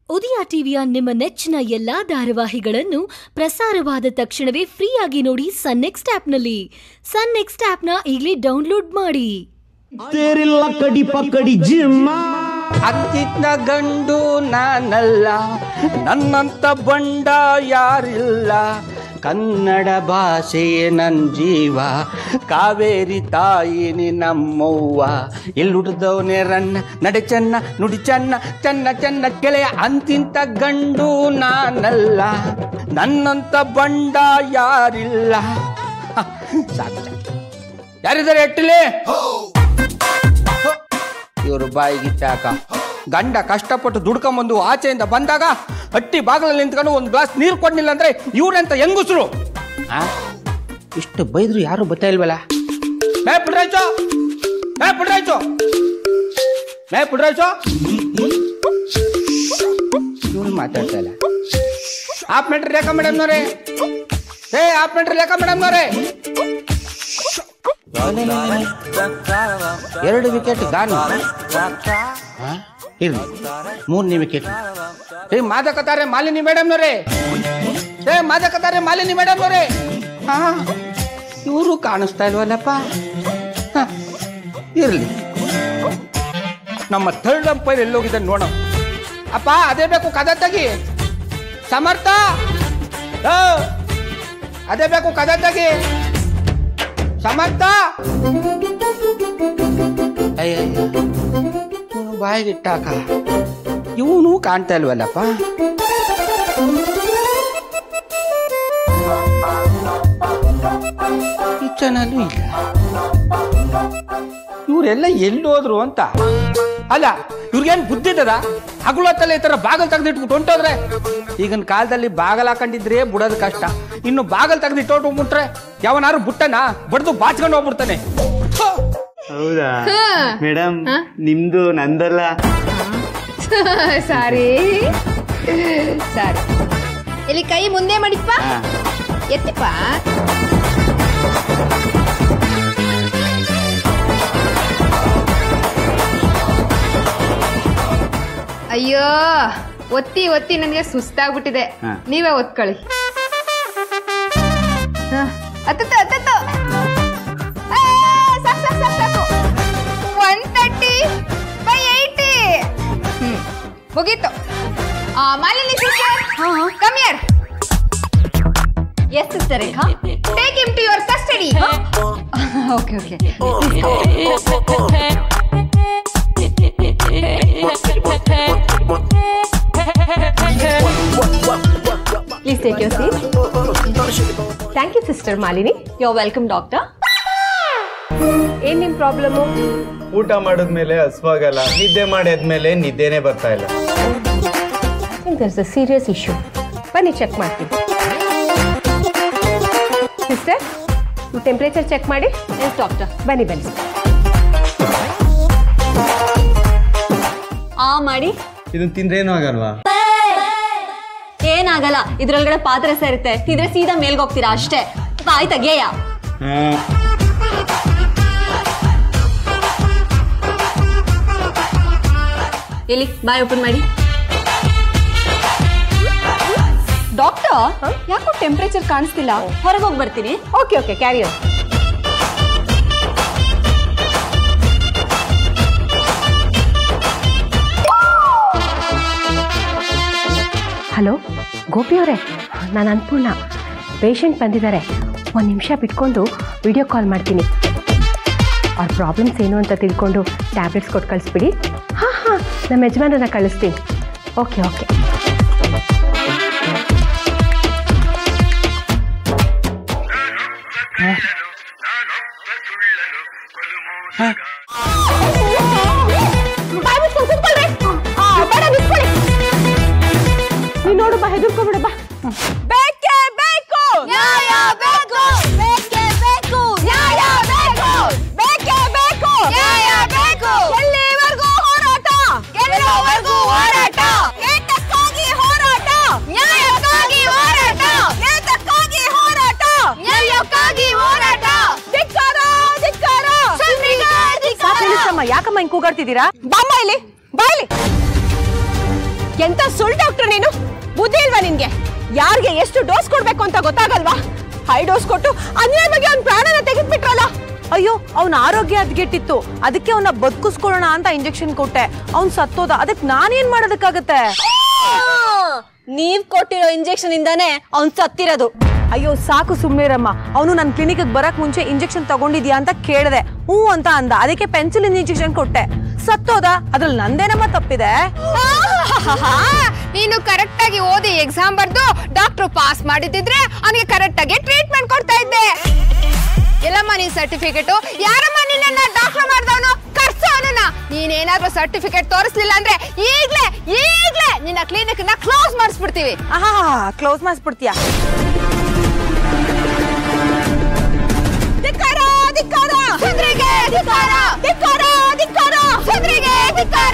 ಉದಯ ಟಿವಿಯ ನಿಮ್ಮ ನೆಚ್ಚಿನ ಎಲ್ಲಾ ಧಾರಾವಾಹಿಗಳನ್ನು ಪ್ರಸಾರವಾದ ತಕ್ಷಣವೇ ಫ್ರೀಯಾಗಿ ನೋಡಿ ಸನ್ ನೆಕ್ಸ್ಟ್ ಆಪ್ನಲ್ಲಿ ಸನ್ ನೆಕ್ಸ್ಟ್ ಆಪ್ನ ಈಗಲೇ ಡೌನ್ಲೋಡ್ ಮಾಡಿ ತೇರಿಲ್ಲ ಕಡಿ ಪಕ್ಕಡಿ ಜಿಮ್ಮ ಅತ್ತಿದ್ದ ಗಂಡು ನಾನಲ್ಲ ನನ್ನಂತ ಬಂಡ ಯಾರಿಲ್ಲ ಕನ್ನಡ ಭಾಷೆಯೇ ನನ್ನ ಜೀವ ಕಾವೇರಿ ತಾಯಿನಿ ನಮ್ಮವ್ವ ಎಲ್ಲುಡ್ದವನೇ ರನ್ನ ನಡೆ ಚೆನ್ನ ನುಡಿ ಚೆನ್ನ ಚೆನ್ನ ಚೆನ್ನ ಕೆಳೆಯ ಅಂತಿಂತ ಗಂಡು ನಾನಲ್ಲ ನನ್ನಂತ ಬಂಡ ಯಾರಿಲ್ಲ ಹ, ಸಾಕು ಸಾಕು. ಯಾರಿದ್ದಾರೆ ಎಟ್ಟಲೆ ಇವರು ಬಾಯಿಗೆ ಚಾಕ ಗಂಡ ಕಷ್ಟಪಟ್ಟು ದುಡ್ಕೊಂಬಂದು ಆಚೆಯಿಂದ ಬಂದಾಗ ಹಟ್ಟಿ ಬಾಗಿಲಲ್ಲಿ ನಿಂತ್ಕೊಂಡು ಒಂದು ಗ್ಲಾಸ್ ನೀರು ಕೊಡ್ಲಿಲ್ಲ ಅಂದ್ರೆ ಇವ್ರೆಂತ ಹೆಂಗುಸ್ರು ಆ? ಇಷ್ಟು ಬೈದ್ರು ಯಾರು ಬರ್ತಾ ಇಲ್ವಲ್ಲ ಮೇ ಪುಡ್ರಾಯ್ಚೋ ಮೇ ಪುಡ್ರಾಯ್ಚೋ ಮೇ ಪುಡ್ರಾಯ್ಚೋ ಇವಳು ಮಾತಾಡ್ತಾ ಇಲ್ಲ ಆಪ್ ಮೆಟ್ರಿ ರೇಖಾ ಮೇಡಮ್ನವ್ರೆ ಏ ಆಪ್ ಮೆಟ್ರಿ ರೇಖಾ ಮೇಡಮ್ನವ್ರೆ ಎರಡು ವಿಕೆಟ್ ಗಾನು ಹಾ? ಇರ್ಲಿ ಮೂರನೇ ವಿಕೆಟ್ ಏ ಮಾದಕತಾರೆ ಮಾಲಿನಿ ಮೇಡಮ್ನವ್ರೆ ಏ ಮಾದಕತಾರೆ ಮಾಲಿನಿ ಮೇಡಮ್ನವ್ರೆ ಹಾ ಇವರು ಕಾಣಿಸ್ತಾ ಇಲ್ವಲ್ಲಪ್ಪ ಹ, ಇರ್ಲಿ ನಮ್ಮ ಥರ್ಡ್ ಅಂಪೈರ್ ಎಲ್ಲೋಗಿದ್ದಾನೆ ನೋಡೋ ಅಪ್ಪ ಅದೇ ಬೇಕು ಕದ ತೆಗಿ ಸಮರ್ಥ ಓ, ಅದೇ ಬೇಕು ಕದ ತೆಗಿ ಸಮರ್ಥ ಅಯ್ಯಯ್ಯ ಇವನು ಬಾಯಿಗಿಟ್ಟಾಕ ಇವನು ಕಾಣ್ತಾ ಇಲ್ವಲ್ಲಪ್ಪ ಕಿಚನಲ್ಲೂ ಇಲ್ಲ ಇವರೆಲ್ಲ ಎಲ್ಲಿ ಹೋದ್ರು ಅಂತ ಅಲ್ಲ ಇವ್ರಿಗೇನು ಬುದ್ಧಿ ಇದ್ದದ ಹಗಲೊತ್ತಲ್ಲ ಈ ತರ ಬಾಗಲ್ ತೆಗೆದಿಟ್ಬಿಟ್ಟು ಹೊಂಟೋದ್ರೆ ಈಗಿನ ಕಾಲದಲ್ಲಿ ಬಾಗಲ್ ಹಾಕೊಂಡಿದ್ರೆ ಬಿಡೋದು ಕಷ್ಟ ಇನ್ನು ಬಾಗಲ್ ತೆಗೆದಿಟ್ಟು ಹೋಗ್ಬಿಟ್ರೆ ಯಾವನಾರು ಬುಟ್ಟನ ಬಡ್ದು ಬಾಚ್ಕೊಂಡು ಹೋಗ್ಬಿಡ್ತಾನೆ ಥು. ಹೌದಾ ಮೇಡಮ್ ನಿಮ್ದು ನಂದಲ್ಲ ಸಾರಿ ಸಾರಿ ಇಲ್ಲಿ ಕೈ ಮುಂದೆ ಮಾಡಿಪ್ಪ ಎತ್ತಿಪ್ಪ ಅಯ್ಯೋ ಒತ್ತಿ ಒತ್ತಿ ನನಗೆ ಸುಸ್ತಾಗ್ಬಿಟ್ಟಿದೆ ಹಾ. ನೀವೇ ಒತ್ಕೊಳ್ಳಿ ಹ, ಹತ್ತತ್ತು ಹತ್ತತ್ತು ಆ, ಸಾಕ್, ಸಾಕ್, ಸಾಕ್, ಸಾಕು. 130 by 80. ಹ್ಮ್, ಮುಗೀತು ಆ, Malini sister come here yes sister Rekha take him to your custody okay okay please take your seat thank you sister Malini you are welcome doctor ಏನ್ ನಿಮ್ ಪ್ರಾಬ್ಲಮ್ಮು ಊಟ ಮಾಡಿದ್ಮೇಲೆ ಹಸ್ವಾಗಲ್ಲ ನಿದ್ದೆ ಮಾಡಿದ್ಮೇಲೆ ನಿದ್ದೆನೆ ಬರ್ತಾ ಇಲ್ಲ ದರ್ಸ್ ಅ ಸೀರಿಯಸ್ ಇಶ್ಯೂ ಬನ್ನಿ ಚೆಕ್ ಮಾಡ್ತೀನಿ ಸಿಸ್ಟರ್ ಟೆಂಪ್ರೇಚರ್ ಚೆಕ್ ಮಾಡಿ ಎಸ್ ಡಾಕ್ಟರ್ ಬನ್ನಿ ಬನ್ನಿ ಆ ಮಾಡಿ ಇದನ್ನ ತಿಂದ್ರೆ ಏನೂ ಆಗಲ್ವಾ ಏನಾಗಲ್ಲ ಇದ್ರೊಳಗಡೆ ಪಾತ್ರೆ ಸೇರುತ್ತೆ ತಿಂದ್ರೆ ಸೀದಾ ಮೇಲ್ಗೆ ಹೋಗ್ತೀರಾ ಅಷ್ಟೇ ಬಾಯ್ ತೆಗೆಯ ಇಲ್ಲಿ ಬಾಯ್ ಓಪನ್ ಮಾಡಿ ಡಾಕ್ಟರ್ ಯಾಕೋ ಟೆಂಪರೇಚರ್ ಕಾಣಿಸ್ತಿಲ್ಲ ಹೊರಗೆ ಹೋಗಿ ಬರ್ತೀನಿ okay okay carrier hello Gopi ಅವರೇ ನಾನು ಅನ್ಪೂರ್ಣ ಪೇಷಂಟ್ ಬಂದಿದ್ದಾರೆ ಒಂದು ನಿಮಿಷ ಬಿಟ್ಕೊಂಡು ವಿಡಿಯೋ ಕಾಲ್ ಮಾಡ್ತೀನಿ ಅವ್ರ ಪ್ರಾಬ್ಲಮ್ಸ್ ಏನು ಅಂತ ತಿಳ್ಕೊಂಡು ಟ್ಯಾಬ್ಲೆಟ್ಸ್ ಕೊಟ್ಟು ಕಳಿಸ್ಬಿಡಿ ಹಾಂ ಹಾಂ ನಮ್ಮ ಯಜಮಾನರನ್ನ ಕಳಿಸ್ತೀನಿ ಓಕೆ ಓಕೆ ನೀನು ನೋಡು ಬಾ ಹೆದರ್ಕೊಬಿಡು ಬಾ ಬೇಕೇ ಬೇಕು ನ್ಯಾಯ ಬೇಕು ಬೇಕೇ ಬೇಕು ನ್ಯಾಯ ಬೇಕು ಬೇಕೇ ಬೇಕು ನ್ಯಾಯ ಬೇಕು ಎಲ್ಲಿವರೆಗೂ ಹೋರಾಟ ಗೆಲ್ಲುವವರೆಗೂ ಹೋರಾಟ ಏತಕ್ಕಾಗಿ ಹೋರಾಟ ನ್ಯಾಯಕ್ಕಾಗಿ ಹೋರಾಟ ಏತಕ್ಕಾಗಿ ಹೋರಾಟ ನ್ಯಾಯಕ್ಕಾಗಿ ಹೋರಾಟ ಧಿಕ್ಕಾರ ಧಿಕ್ಕಾರ ಧಿಕ್ಕಾರ ಯಾಕಮ್ಮ ಹಿಂಗೆ ಕೂಗಾಡ್ತಿದ್ದೀರಾ ಬಾಮ್ಮ ಇಲ್ಲಿ ಬಾ ಇಲ್ಲಿ ಎಂತ ಸುಳ್ಳು ಡಾಕ್ಟರ್ ನೀನು ಬುದ್ಧಿ ಇಲ್ವಾ ನಿನ್ಗೆ ಯಾರಿಗೆ ಎಷ್ಟು ಡೋಸ್ ಕೊಡ್ಬೇಕು ಅಂತ ಗೊತ್ತಾಗಲ್ವಾ ಹೈ ಡೋಸ್ ಕೊಟ್ಟು ಅನ್ಯಾಯವಾಗಿ ಅವ್ನ ಪ್ರಾಣನ ತೆಗೆದ್ಬಿಟ್ರಲ್ಲ ಅಯ್ಯೋ ಅವನ ಆರೋಗ್ಯ ಅದ್ಗೆಟ್ಟಿತ್ತು ಅದಕ್ಕೆ ಅವನ ಬದುಕಿಸ್ಕೊಳ್ಳೋಣ ಅಂತ ಇಂಜೆಕ್ಷನ್ ಕೊಟ್ಟೆ ಅವ್ನ್ ಸತ್ತೋದ ಅದಕ್ಕೆ ನಾನೇನ್ ಮಾಡೋದಕ್ಕಾಗತ್ತೆ ನೀವ್ ಕೊಟ್ಟಿರೋ ಇಂಜೆಕ್ಷನ್ ಇಂದಾನೆ ಅವ್ನ್ ಸತ್ತಿರೋದು ಅಯ್ಯೋ ಸಾಕು ಸುಮ್ನಿರಮ್ಮ ಅವನು ನನ್ನ ಕ್ಲಿನಿಕ್ ಬರಕ್ ಮುಂಚೆ ಇಂಜೆಕ್ಷನ್ ತಗೊಂಡಿದ್ಯಾ ಅಂತ ಕೇಳಿದೆ ಹ್ಞೂ ಅಂತ ಅಂದ ಅದಕ್ಕೆ ಪೆನ್ಸಿಲಿನ್ ಇಂಜೆಕ್ಷನ್ ಕೊಟ್ಟೆ ಸತ್ತೋದ ಅದ್ರಲ್ಲಿ ನಂದೇನಮ್ಮ ತಪ್ಪಿದೆ ಆಹಾಹಾಹಾ. ನೀನು ಕರೆಕ್ಟ್ ಆಗಿ ಓದಿ ಎಕ್ಸಾಮ್ ಬರ್ದು ಡಾಕ್ಟರ್ ಪಾಸ್ ಮಾಡಿದ್ರೆ ಅವನಿಗೆ ಕರೆಕ್ಟ್ ಆಗಿ ಟ್ರೀಟ್ಮೆಂಟ್ ಕೊಡ್ತಾ ಇದ್ದೆ ಎಲ್ಲಮ್ಮ ನೀನ್ ಸರ್ಟಿಫಿಕೇಟ್ ಯಾರಮ್ಮ ನಿನ್ನ ಡಾಕ್ಟರ್ ಮಾಡ್ದವನು ಕರ್ಸು ಅವನನ್ನ ನೀನೇನಾದ್ರೂ ಸರ್ಟಿಫಿಕೇಟ್ ತೋರಿಸ್ಲಿಲ್ಲ ಅಂದ್ರೆ ಈಗ್ಲೇ ಈಗ್ಲೇ ನಿನ್ನ ಕ್ಲಿನಿಕ್ ನ ಕ್ಲೋಸ್ ಮಾಡಿಸ್ಬಿಡ್ತೀವಿ ಆಹಾ ಕ್ಲೋಸ್ ಮಾಡಿಸ್ಬಿಡ್ತೀಯಾ ಧಿಕ್ಕಾರ ಧಿಕ್ಕಾರ ಸುಂದ್ರಿಗೆ ಧಿಕ್ಕಾರ ಧಿಕ್ಕಾರ ಧಿಕ್ಕಾರ ಸುಂದ್ರಿಗೆ ಧಿಕ್ಕಾರ